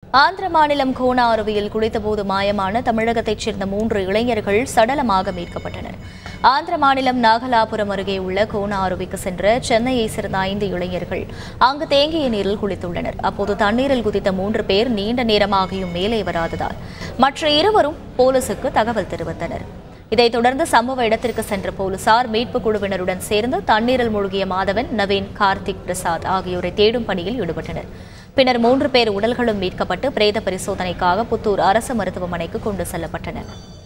ஆந்திர மாநிலம் கோனா அருவியில் குளித்தபோது மாயமான தமிழகத்தைச் சேர்ந்த மூன்று இளைஞர்கள் சடலமாக மீட்கப்பட்டனர் ஆந்திர மாநிலம் நாகலாபுரம் அருகே உள்ள கோனா அருவிக்கு சென்ற சென்னையைச் சேர்ந்த ஐந்து இளைஞர்கள் அங்கு தேங்கிய நீரில் குளித்துள்ளனர் அப்போது தண்ணீரில் குதித்த மூன்று பேர் நீண்ட நேரமாகியும் மேலே வராததால் மற்ற இருவரும் போலீசுக்கு தகவல் தெரிவித்தனர் இதைத் தொடர்ந்து சம்பவ இடத்திற்கு சென்ற போலீசார் மீட்புக் குழுவினருடன் சேர்ந்து தண்ணீரில் மூழ்கிய மாதவன் நவீன் கார்த்திக் பிரசாத் ஆகியோரை தேடும் பணியில் ஈடுபட்டனர் பின்னர் மூன்று பேர் உடல்களும் மீட்கப்பட்டு பிரேத பரிசோதனைக்காக புத்தூர் அரசு மருத்துவமனைக்கு கொண்டு செல்லப்பட்டன